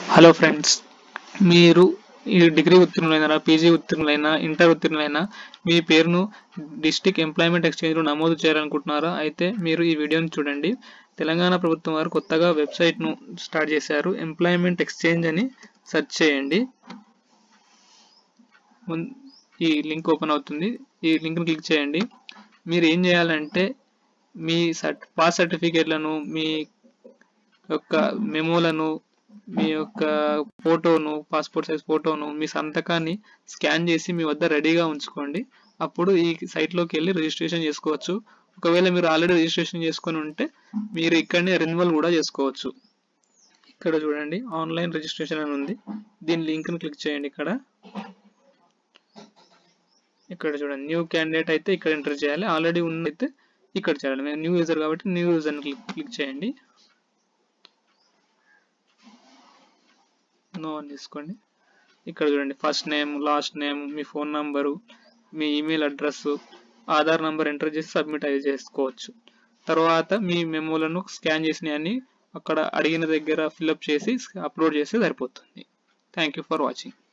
hello friends మీరు ఈ degree ఉత్తీర్ణులైన పీజీ ఉత్తీర్ణులైన ఇంటర్ ఉత్తీర్ణులైన మీ పేరును డిస్టిక్ ఎంప్లాయ్మెంట్ ఎక్స్చేంజ్లో నమోదు చేయాలనుకుంటున్నారా అయితే మీరు ఈ వీడియోని చూడండి తెలంగాణ ప్రభుత్వం వారు కొత్తగా వెబ్సైట్ను స్టార్ట్ చేశారు ఎంప్లాయ్మెంట్ ఎక్స్చేంజ్ అని సెర్చ్ చేయండి మున్- ఈ లింక్ ఓపెన్ అవుతుంది ఈ లింక్ని క్లిక్ చేయండి మీరు ఏం చేయాలంటే మీ సర్ట్ పాస్ సర్టిఫికేట్లను మీ యొక్క మెమోలను మీ యొక్క ఫోటోను పాస్పోర్ట్ సైజ్ ఫోటోను మీ సంతకాన్ని స్కాన్ చేసి మీ వద్ద రెడీగా ఉంచుకోండి అప్పుడు ఈ సైట్లోకి వెళ్ళి రిజిస్ట్రేషన్ చేసుకోవచ్చు ఒకవేళ మీరు ఆల్రెడీ రిజిస్ట్రేషన్ చేసుకొని ఉంటే మీరు ఇక్కడనే రెన్యువల్ కూడా చేసుకోవచ్చు ఇక్కడ చూడండి ఆన్లైన్ రిజిస్ట్రేషన్ అని ఉంది దీని లింక్ని క్లిక్ చేయండి ఇక్కడ ఇక్కడ చూడండి న్యూ క్యాండిడేట్ అయితే ఇక్కడ ఎంటర్ చేయాలి ఆల్రెడీ ఉన్నైతే ఇక్కడ చేయాలి నేను న్యూ యూజర్ కాబట్టి న్యూ యూజర్ని క్లిక్ క్లిక్ చేయండి నో అని తీసుకోండి ఇక్కడ చూడండి ఫస్ట్ నేమ్ లాస్ట్ నేమ్ మీ ఫోన్ నంబరు మీ email address Aadhaar number enter చేసి సబ్మిట్ అయ్యి చేసుకోవచ్చు తర్వాత మీ మెమోలను స్కాన్ చేసినవన్నీ అక్కడ అడిగిన దగ్గర ఫిల్అప్ చేసి అప్లోడ్ చేస్తే సరిపోతుంది థ్యాంక్ యూ ఫర్ వాచింగ్